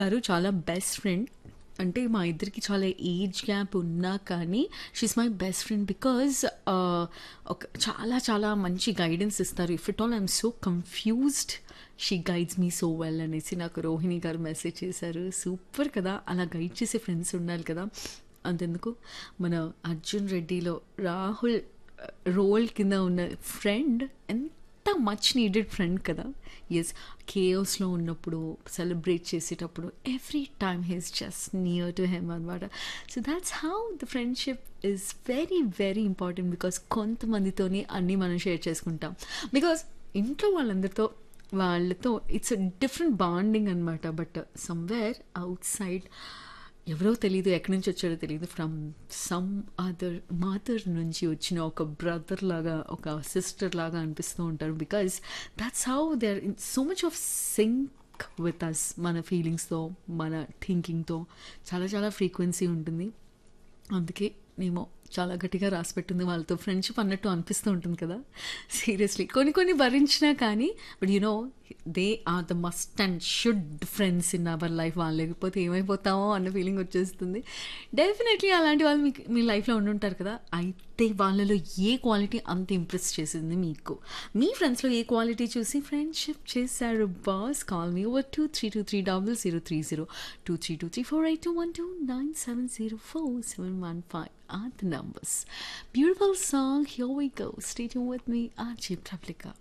గారు చాలా best friend అంటే మా ఇద్దరికి చాలా ఏజ్ గ్యాప్ ఉన్నా కానీ she's my best friend because ఒక చాలా చాలా మంచి గైడెన్స్ ఇస్తారు if it all I'm so confused she guides me so well అనేసి నాకు రోహిణి గారు మెసేజ్ చేశారు సూపర్ కదా అలా గైడ్ చేసే ఫ్రెండ్స్ ఉండాలి కదా అంతెందుకు మన అర్జున్ రెడ్డిలో రాహుల్ రోల్ కింద ఉన్న ఫ్రెండ్ ఎంత మచ్ నీడెడ్ ఫ్రెండ్ కదా ఎస్ కేఓస్లో ఉన్నప్పుడు సెలబ్రేట్ చేసేటప్పుడు every time he's just near to him అనమాట so that's how the friendship is very very important because కొంతమందితోని అన్నీ మనం షేర్ చేసుకుంటాం బికాస్ ఇంట్లో వాళ్ళందరితో వాళ్ళతో ఇట్స్ డిఫరెంట్ బాండింగ్ అనమాట బట్ సమ్వేర్ అవుట్ సైడ్ ఎవరో తెలియదు ఎక్కడి నుంచి వచ్చాడో తెలియదు ఫ్రమ్ సమ్ అదర్ మదర్ నుంచి వచ్చిన ఒక బ్రదర్ లాగా ఒక సిస్టర్ లాగా అనిపిస్తూ ఉంటారు because that's how they are in so much of sync with us మన ఫీలింగ్స్తో మన థింకింగ్తో చాలా చాలా ఫ్రీక్వెన్సీ ఉంటుంది అందుకే మేము చాలా గట్టిగా రాసి పెట్టింది వాళ్ళతో ఫ్రెండ్షిప్ అన్నట్టు అనిపిస్తూ ఉంటుంది కదా సీరియస్లీ కొన్ని కొన్ని భరించినా కానీ but you know they are the must and should friends in our life వాళ్ళు లేకపోతే ఏమైపోతామో అన్న ఫీలింగ్ వచ్చేస్తుంది డెఫినెట్లీ అలాంటి వాళ్ళు మీకు మీ లైఫ్లో ఉండుంటారు కదా అయితే వాళ్ళలో ఏ క్వాలిటీ అంత ఇంప్రెస్ చేసింది మీకు మీ ఫ్రెండ్స్లో ఏ క్వాలిటీ చూసి ఫ్రెండ్షిప్ చేశారు boss call me over two three two three double zero three zero two three two three four eight two one two nine seven zero four seven one five are the numbers. Beautiful song. Here we go. Stay tuned with me, RJ Pravlika.